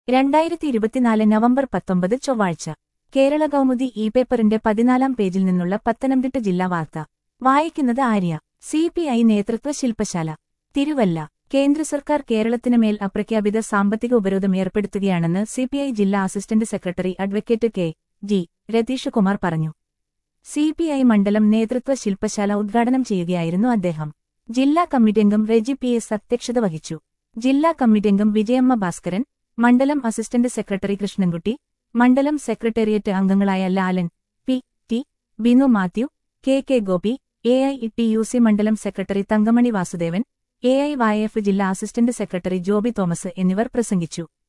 രണ്ടായിരത്തി ഇരുപത്തിനാല് നവംബർ പത്തൊമ്പത് ചൊവ്വാഴ്ച കേരള കൗമുദി ഇ പേപ്പറിന്റെ പതിനാലാം പേജിൽ നിന്നുള്ള പത്തനംതിട്ട ജില്ലാ വാർത്ത വായിക്കുന്നത് ആര്യ സി പി ഐ നേതൃത്വ ശില്പശാല തിരുവല്ല കേന്ദ്ര സർക്കാർ കേരളത്തിന് മേൽ അപ്രഖ്യാപിത സാമ്പത്തിക ഉപരോധം ഏർപ്പെടുത്തുകയാണെന്ന് സിപിഐ ജില്ലാ assistant secretary advocate K G Ratheesh Kumar പറഞ്ഞു സിപിഐ മണ്ഡലം നേതൃത്വ ശില്പശാല ഉദ്ഘാടനം ചെയ്യുകയായിരുന്നു അദ്ദേഹം ജില്ലാ കമ്മിറ്റി അംഗം റെജി പി എസ് അധ്യക്ഷത വഹിച്ചു ജില്ലാ കമ്മിറ്റി അംഗം വിജയമ്മ ഭാസ്കരൻ മണ്ഡലം അസിസ്റ്റന്റ് സെക്രട്ടറി കൃഷ്ണൻകുട്ടി മണ്ഡലം സെക്രട്ടേറിയറ്റ് അംഗങ്ങളായ Lalan P T Binu Mathew K K Gopi A I T U C മണ്ഡലം secretary Thankamani Vasudevan A I Y F ജില്ലാ അസിസ്റ്റന്റ് സെക്രട്ടറി ജോബി തോമസ് എന്നിവർ പ്രസംഗിച്ചു